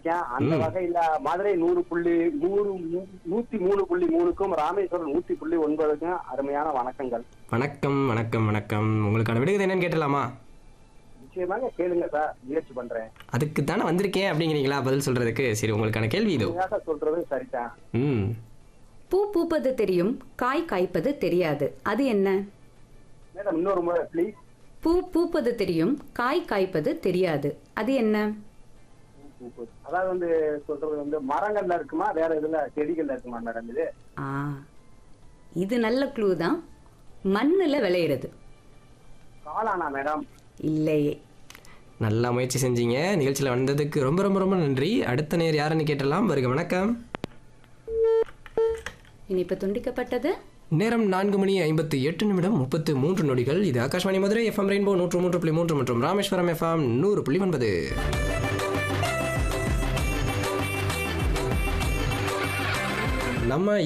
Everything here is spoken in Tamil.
இருக்கேன் அந்த வகையில மதுரை நூறு புள்ளி நூறு மூ- நூத்தி மூணு புள்ளி மூணுக்கும் ராமேஸ்வரம் நூத்தி புள்ளி ஒன்பதுக்கும் அருமையான வணக்கங்கள் வணக்கம் வணக்கம் வணக்கம் உங்களுக்கான விடுகதை என்னன்னு கேட்டலாமா நிச்சயமாக கேளுங்க சார் முயற்சி பண்றேன் அதுக்கு தானே வந்திருக்கேன் அப்படிங்கிறீங்களா பதில் சொல்றதுக்கு சரி உங்களுக்கான கேள்வி இதோ உண்மையாக சொல்றது சரிதான் ம் பூ பூப்பது தெரியும் காய் காய்ப்பது தெரியாது அது என்ன மேடம் இன்னொரு முறை ப்ளீஸ் பூ பூப்பது தெரியும் காய் காய்ப்பது தெரியாது அது என்ன அதாவது வந்து சொல்றது வந்து மரங்கள்ல இருக்குமா வேற இதுல செடிகள்ல இருக்குமா மேடம் இது ஆ இது நல்ல க்ளூ தான் மண்ணில் விளையிறது காளானா மேடம் இல்லையே நல்லா முயற்சி செஞ்சீங்க நிகழ்ச்சியில் வந்ததுக்கு ரொம்ப ரொம்ப ரொம்ப நன்றி அடுத்த நேர் யாருன்னு கேட்டலாம் வருக வணக்கம் இனிப்பு துண்டிக்கப்பட்டது நேரம் நான்கு மணி ஐம்பத்தி எட்டு நிமிடம் முப்பத்து மூன்று நொடிகள் இது ஆகாஷ்வாணி மதுரை எஃப்எம் ரெயின்போ நூற்று மூன்று புள்ளி மூன்று மற்றும் ராமேஸ்வரம் எஃப்எம் நூறு புள்ளி ஒன்பது நம்ம